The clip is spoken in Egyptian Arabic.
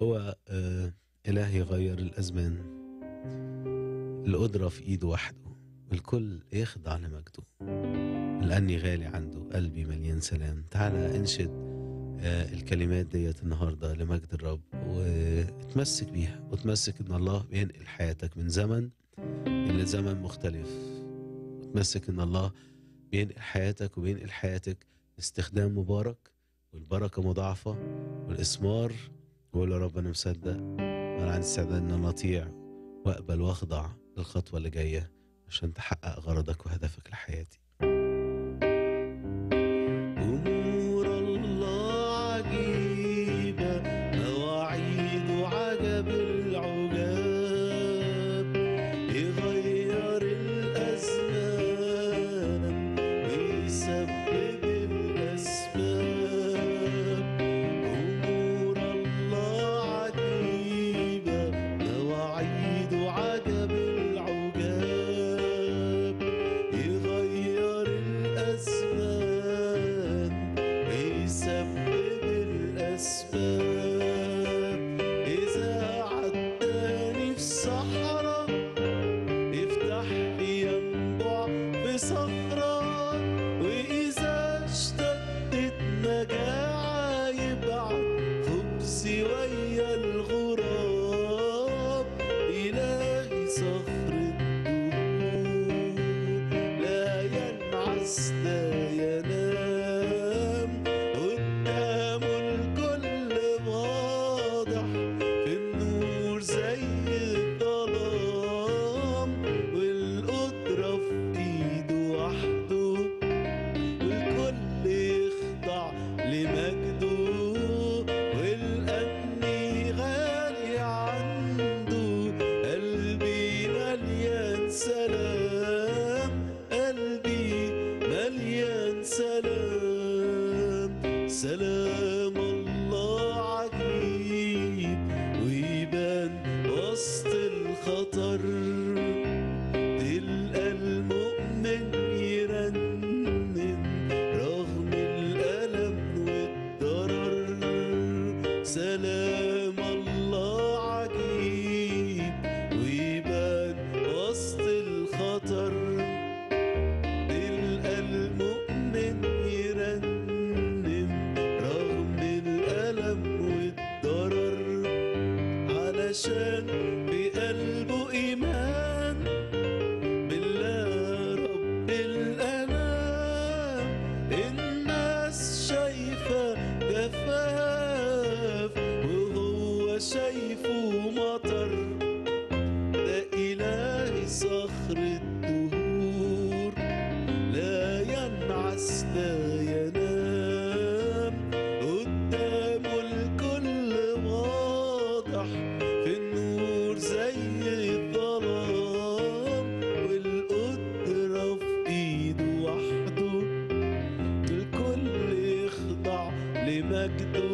هو آه، إله يغير الأزمان القدرة في إيده وحده الكل يخضع لمجده لأني غالي عنده قلبي مليان سلام تعالى انشد آه، الكلمات ديت النهاردة لمجد الرب وتمسك بيها وتمسك إن الله بينقل حياتك من زمن إلى زمن مختلف وتمسك إن الله بينقل حياتك وبينقل حياتك استخدام مبارك والبركة مضاعفة والإثمار وقول يا رب أنا مصدق وأنا عندي استعداد إن أنا أطيع وأقبل وأخضع للخطوة اللي جاية عشان تحقق غرضك وهدفك لحياتي أمور الله عجيبة مواعيد عجب العجاب يغير الأزمان ويسبب الأسباب أمور الله عجيبة مواعيد عجب العجاب يغير الأزمان ويسبب الأسباب إذا عداني في صحراء يفتح لي ينبع في صخرة وإذا اشتدت مجاعة يبعت خبزي ويا الغراب إلهي صخر الدهور لا ينعس لا ينام قدامه الكل واضح في النور زي الظلام والقدرة في ايده وحده والكل يخضع لمجده والأمن غالي عنده قلبي مليان سلام قلبي مليان سلام سلام الله عجيب ويبان وسط الخطر تلقى المؤمن يرنم رغم الألم والضرر سلام الله عجيب ويبان وسط الخطر تلقى المؤمن يرنم رغم الألم والضرر علشان في قلبه إيمان بالله رب الأنام الناس شايفة جفاف وهو شايفه مطر ده إلهي صخر الدهور لا ينعس لا ينام قدامه الكل واضح في النور زي الظلام والقدرة في ايده وحده الكل يخضع لمجده